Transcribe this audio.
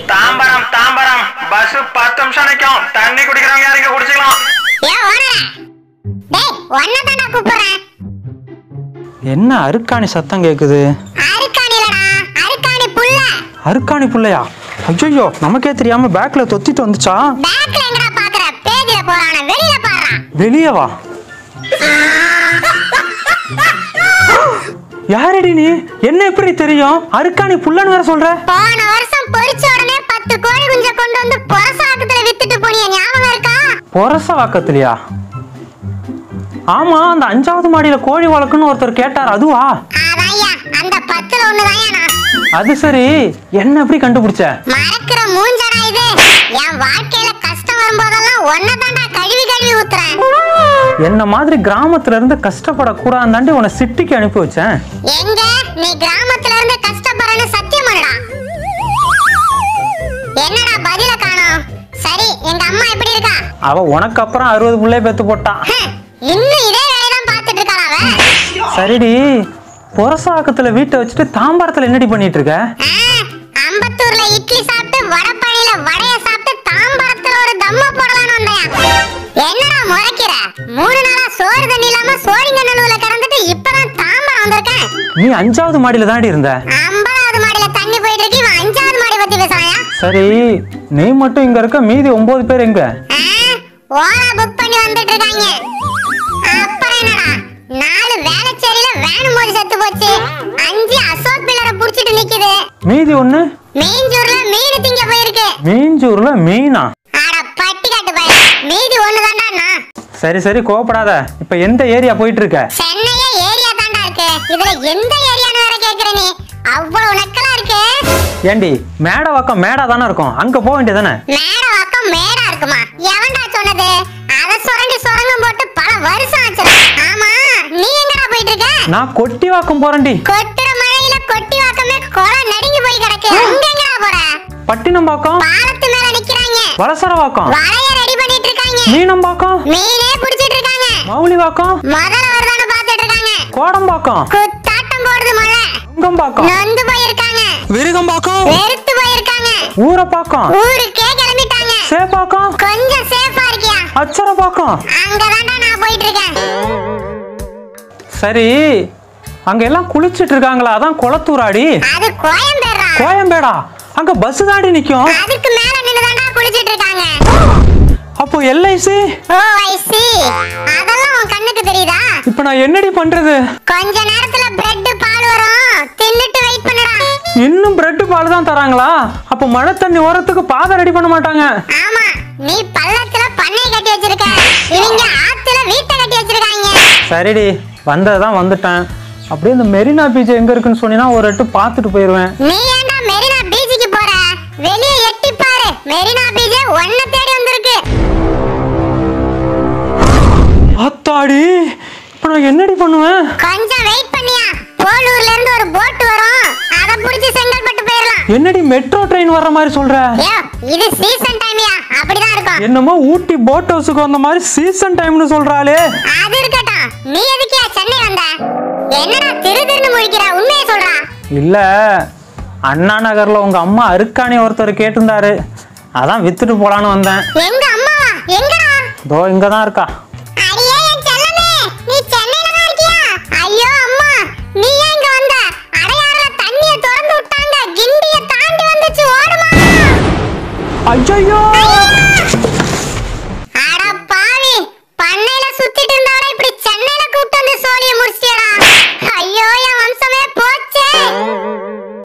Tambaram Tambaram bus பத்து நிமிஷம் நிக்கும் தண்ணி குடிக்கிறவங்க யாருங்க குடிச்சுக்கலாம் ஏன் ஓனரா டேய் ஒன்னதான் நான் கூப்பிடுறேன் என்ன அருக்காணி சத்தம் கேக்குது அருக்காணி இல்லடா அருக்காணி புல்ல அருக்காணி புள்ளையா ஐயோ நமக்கே தெரியாம பேக்ல தொத்திட்டு வந்துச்சா பேக்ல எங்கடா பாக்குற பேஜ்ல போறான வெளியில பாடுறான் வெளியே வா யாரடி நீ என்ன எப்படி தெரியும் அருக்காணி புள்ளன்னு வேற சொல்ற போன வருஷம் பொரிச்ச உடனே பத்து கோழி குஞ்ச கொண்டு வந்து பொரசாக்கத்துல வித்துட்டு போனிய ஞாபகம் இருக்கா பொரச வாக்கத்துலயா ஆமா அந்த அஞ்சாவது மாடியில கோழி வளர்க்குன்னு ஒருத்தர் கேட்டார் அதுவா அதான்யா அந்த பத்துல ஒண்ணுதான்யா நான் அது சரி என்ன எப்படி கண்டுபிடிச்ச மறக்கிற மூஞ்சடா இது என் வாழ்க்கையில கஷ்டம் வரும்போதெல்லாம் ஒன்னதான்டா கழுவி கழுவி ஊத்துறேன் என்ன மாதிரி கிராமத்துல இருந்து கஷ்டப்படக்கூடாதாண்டி உன்னை சிட்டிக்கு அனுப்பி வச்சேன் எங்க நீ கிராமத்துல இருந்து கஷ்டப்படுறன்னு சத்தியம் பண்ணடா என்னடா பதில காணோம் சரி எங்க அம்மா எப்படி இருக்கா அவ உனக்கு அப்புறம் அறுபது புள்ளைய பெத்து போட்டா ஹம், இன்னும் இதே வேலைதான் பார்த்துட்டு இருக்காளா அவ சரிடி பொரசாக்கத்துல வீட்டை வச்சுட்டு தாம்பாரத்துல என்னடி பண்ணிட்டு இருக்க ஆ, அம்பத்தூர்ல இட்லி சாப்பிட்டு வடபழனியில வடைய சாப்பிட்டு தாம்பரத்துல ஒரு தம்ம போடலாம்னு வந்தேன் என்னடா முறைக்கிற மூணு நாளா சோறு தண்ணி இல்லாம சோழிங்க நடுவுல கிடந்துட்டு இப்பதான் தாம்பரம் வந்திருக்கேன் நீ அஞ்சாவது மாடியில தாண்டி இருந்த ஐம்பதாவது மாடியில தண்ணி போயிட்டு இருக்கு இவன் அஞ்சாவது மாடி பத்தி பேசுறாயா சரி நீ மட்டும் இங்க இருக்க மீதி ஒன்பது பேர் எங்க ஆ, ஓலா புக் பண்ணி வந்துட்டு இருக்காங்க அப்புறம் என்னடா நாலு வேளச்சேரியில வேணும் போது செத்து போச்சு அஞ்சு அசோக் பில்லரை புடிச்சிட்டு நிக்குது மீதி ஒண்ணு மீஞ்சூர்ல மீன் திங்க போயிருக்கு மீஞ்சூர்ல மீனா அட பட்டி காட்டு பையன் மீதி ஒண்ணுதான்டா நான் சரி சரி கோவப்படாத இப்ப எந்த ஏரியா போயிட்டு இருக்க சென்னையே ஏரியா தான்டா இருக்கு இதுல எந்த ஏரியான்னு வேற கேக்குற நீ அவ்வளவு நக்கலா இருக்கு ஏண்டி மேடவாக்கம் மேடா தானே இருக்கும் அங்க போக வேண்டியதானே மேட வாக்கம் மேடா இருக்குமா எவன்டா சொன்னது அத சுரண்டி சுரங்கம் போட்டு பல வருஷம் ஆச்சு ஆமா நீ எங்கடா போயிட்டு இருக்க நான் கொட்டி வாக்கம் போறேன்டி கொட்டுற மழையில கொட்டி வாக்கமே கொலை நடுங்கி போய் கிடக்கு அங்க எங்கடா போற பட்டினம்பாக்கம் பாலத்து மேல நிக்கிறாங்க வலசரவாக்கம் வலைய ரெடி பண்ணிட்டு இருக்காங்க மீனம்பாக்கம் மீனே புடிச்சிட்டு இருக்காங்க மௌலிவாக்கம் முதல்ல வருதான்னு பாத்துட்டு இருக்காங்க கோடம்பாக்கம் குத்தாட்டம் போடுது மழை அங்கம்பாக்கம் நொந்து போயிருக்காங்க விருகம்பாக்கம் வெறுத்து போயிருக்காங்க ஊரப்பாக்கம் ஊருக்கே கிளம்பிட்டாங்க சேப்பாக்கம் கொஞ்சம் சேஃபா இருக்கியா அச்சரப்பாக்கம் அங்கதான்டா நான் போயிட்டு இருக்கேன் சரி அங்க எல்லாம் குளிச்சிட்டு இருக்காங்களா அதான் குளத்தூராடி அது கோயம்பேடுறா கோயம்பேடா அங்க பஸ் தாண்டி நிக்கும் அதுக்கு மேல நின்னுதான்டா குளிச்சிட்டு இருக்காங்க அப்போ எல்ஐசி ஓ ஐ சி அதெல்லாம் உன் கண்ணுக்கு தெரியுதா இப்போ நான் என்னடி பண்றது கொஞ்ச நேரத்துல பிரெட் பால் வரும் தின்னுட்டு வெயிட் பண்ணுடா இன்னும் பிரெட் பால் தான் தராங்களா அப்போ மழை தண்ணி ஓரத்துக்கு பாதை ரெடி பண்ண மாட்டாங்க ஆமா நீ பள்ளத்துல பண்ணை கட்டி வச்சிருக்க இவங்க ஆத்துல வீட்டை கட்டி வச்சிருக்காங்க சரிடி வந்ததுதான் வந்துட்டேன் அப்படியே இந்த மெரினா பீச் எங்க இருக்குன்னு சொன்னீங்கன்னா ஒரு எட்டு பார்த்துட்டு போயிடுவேன் நீ ஏன்டா மெரினா பீச்சுக்கு போற வெளிய எட்டி பாரு மெரினா பீச்சே ஒன்ன தேடி வந்திருக்கு ஆத்தாடி இப்போ நான் என்னடி பண்ணுவேன் கொஞ்சம் வெயிட் பண்ணியா போலூர்ல இருந்து ஒரு போட் வரும் அத புடிச்சு செங்கல்பட்டு போயிடலாம் என்னடி மெட்ரோ ட்ரெயின் வர்ற மாதிரி சொல்ற ஏ இது சீசன் டைம்யா அப்படிதான் இருக்கும் என்னமோ ஊட்டி போட் ஹவுஸுக்கு வந்த மாதிரி சீசன் டைம்னு சொல்றாளே அது இருக்கட்டும் நீ எதுக்கியா சென்னை வந்த என்னடா திரு திருன்னு முழிக்கிற உண்மையை சொல்றா இல்ல அண்ணா நகர்ல உங்க அம்மா அருக்காணி ஒருத்தர் கேட்டிருந்தாரு அதான் வித்துட்டு போலான்னு வந்தேன் எங்க அம்மாவா எங்கடா இதோ இங்க தான் இருக்கா அடியே என் செல்லமே நீ சென்னையில தான் இருக்கியா ஐயோ அம்மா நீ ஏன் இங்க வந்த அடையாறுல தண்ணிய திறந்து விட்டாங்க கிண்டிய தாண்டி வந்துச்சு ஓடுமா ஐயோ அட பாவி பண்ணையில சுத்திட்டு இருந்தவரை இப்படி சென்னையில கூப்பிட்டு வந்து சோழிய முடிச்சிட்டா ஐயோ